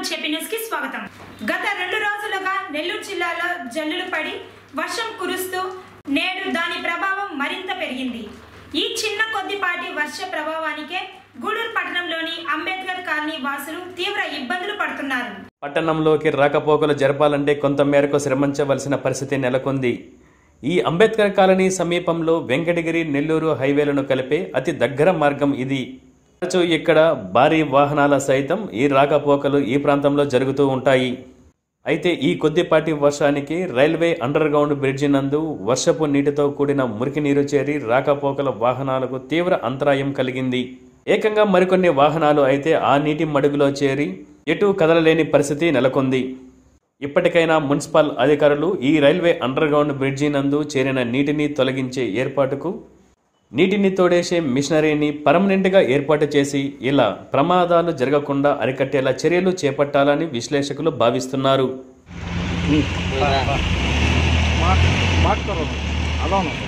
చెప్పి న్యూస్ కి స్వాగతం గత రెండు రోజులుగా నెల్లూరు జిల్లాలో జల్లులు పడి వర్షం కురుస్తూ నేడు దాని ప్రభావం మరింత పెరిగింది ఈ చిన్న కొద్దిపాటి వర్ష ప్రభావానికే గూడూరు పట్టణంలోని అంబేద్కర్ కాలనీ వాసులు తీవ్ర ఇబ్బందులు పడుతున్నారు పట్టణంలోకి రాకపోకలు జరపాలంటే కొంత మేరకు శ్రమించవలసిన పరిస్థితి నెలకొంది ఈ అంబేద్కర్ కాలనీ సమీపంలో వెంకటగిరి నెల్లూరు హైవేలను కలిపే అతి దగ్గర మార్గం ఇది తరచూ ఇక్కడ భారీ వాహనాల సైతం ఈ రాకపోకలు ఈ ప్రాంతంలో జరుగుతూ ఉంటాయి అయితే ఈ కొద్దిపాటి వర్షానికి రైల్వే అండర్ గ్రౌండ్ బ్రిడ్జి నందు వర్షపు నీటితో కూడిన మురికి నీరు చేరి రాకపోకల వాహనాలకు తీవ్ర అంతరాయం కలిగింది ఏకంగా మరికొన్ని వాహనాలు అయితే ఆ నీటి మడుగులో చేరి ఎటు కదలలేని పరిస్థితి నెలకొంది ఇప్పటికైనా మున్సిపల్ అధికారులు ఈ రైల్వే అండర్ గ్రౌండ్ బ్రిడ్జి నందు చేరిన నీటిని తొలగించే ఏర్పాటుకు నీటిని తోడేసే మిషనరీని పర్మనెంట్గా ఏర్పాటు చేసి ఇలా ప్రమాదాలు జరగకుండా అరికట్టేలా చర్యలు చేపట్టాలని విశ్లేషకులు భావిస్తున్నారు बात करो हेलो ना